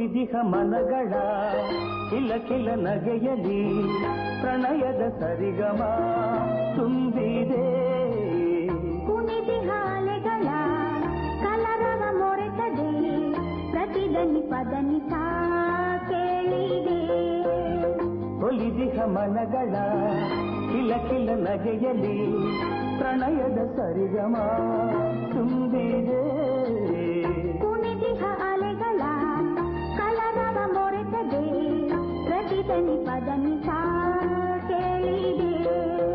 ಒಲಿದಿಹ ಮನಗಳ ಕಿಲ ಕಿಲ ನಗೆಯಲಿ ಪ್ರಣಯದ ಸರಿಗಮ ತುಂಬಿದೆ ಕುಣಿದಿ ಹಾಲೆಗಳ ಕಲರವ ಮೊರೆತದೆ ಪ್ರತಿದನಿ ಪದನಿ ಸಾ ಕೇಳಿದೆ ಒಲಿದಿಹ ಮನಗಳ ಕಿಲ ಕಿಲ ನಗೆಯಲಿ ಪ್ರಣಯದ ಸರಿಗಮ ತುಂಬಿದೆ ಕುಣಿದಿಹ ಅಲೆಗಳ ಕಲರವ ಮೊರೆತದೆ ಪ್ರತಿದನಿ ಪದನಿ ಸಾ ಕೇಳಿದೆ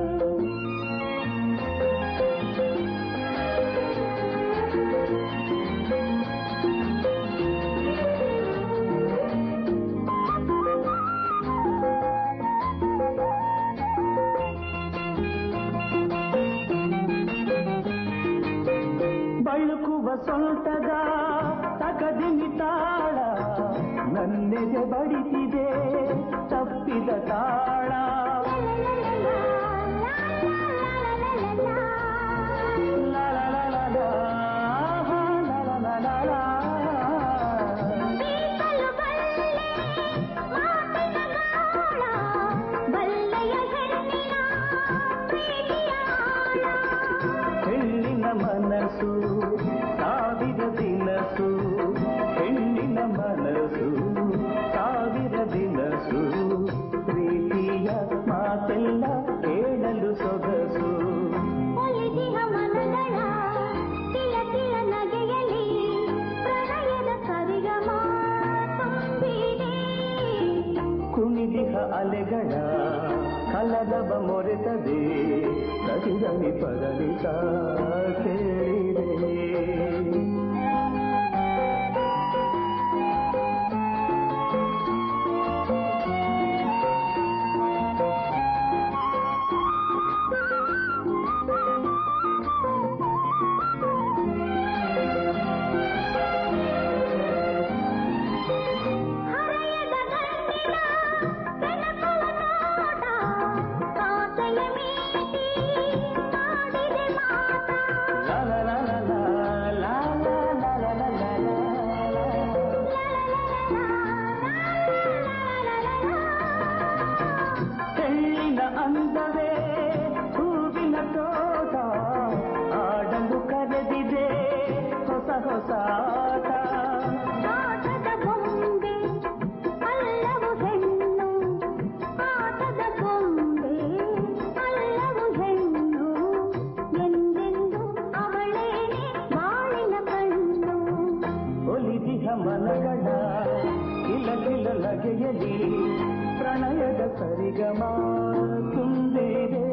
ಬಳುಕುವ ಸೊಂಟದ ತಕದಿನಿ ತಾಳ ನನ್ನೆದೆ ಬಡಿತಿದೆ ತಪ್ಪಿದ ತಾಳ ಲಾ ಲಾ ಲಾ ಲಾ ಲಾ, ಆಹಾ, ಲಾ ಲಾ ಲಾ ಲಾ ಲಾ. ಬೀಸಲು ಬಲ್ಲೆ ಮಾತಿನ ಗಾಳ, ಬಲ್ಲೆಯ ಹೆಣ್ಣಿನ ಪ್ರೀತಿಯ ಆಳ. ಹೆಣ್ಣಿನ ಮನಸ್ಸು ಸಾವಿರ ದಿನಸು ಹೆಣ್ಣಿನ ಮನಸ್ಸು ಸಾವಿರ ದಿನಸು ಪ್ರೀತಿಯ ಮಾತೆಲ್ಲ ಕೇಳಲು ಸೊಗಸು ಒಲಿದಿಹ ಮನಗಳ ಕಿಲ ಕಿಲ ನಗೆಯಲಿ ಪ್ರಣಯದ ಸರಿಗಮ ತುಂಬಿದೆ ಕುಣಿದಿಹ ಅಲೆಗಳ ಕಲದವ ಮೊರೆತದೆ ಪ್ರತಿದನಿ ಪದನಿತ ಕೇಳಿದೆ ಹರೆಯದ ಗಂಡಿನ ಬೆಳಕುವ ನೋಟ ಆಸೆಯ ಮೀಟಿ ಮಾಡಿದೆ ಮಾತ ಲಾ ಲಾ ಲಾ ಲಾ ಲಾ, ಲಾ ಲಾ ಲಾ ಲಾ ಲಾ ಲಾ ಲಾ. ಹೆಣ್ಣಿನ ಅಂದವೇ ಹೂವಿನ ತೋಟ ಆಡಲು ಕರೆದಿದೆ ಹೊಸ ಹೊಸ ಆಟ ಆಟದ ಗೊಂಬೆ ಅಲ್ಲವು ಹೆಣ್ಣು ಆಟದ ಗೊಂಬೆ ಅಲ್ಲವು ಹೆಣ್ಣು ಎಂದೆಂದು ಅವಳೇನೆ ಬಾಳಿನ ಕಣ್ಣು ಒಲಿದಿಹ ಮನಗಳ ಕಿಲ ಕಿಲ ನಗೆಯಲಿ ಪ್ರಣಯದ ಸರಿಗಮ ತುಂಬಿದೆ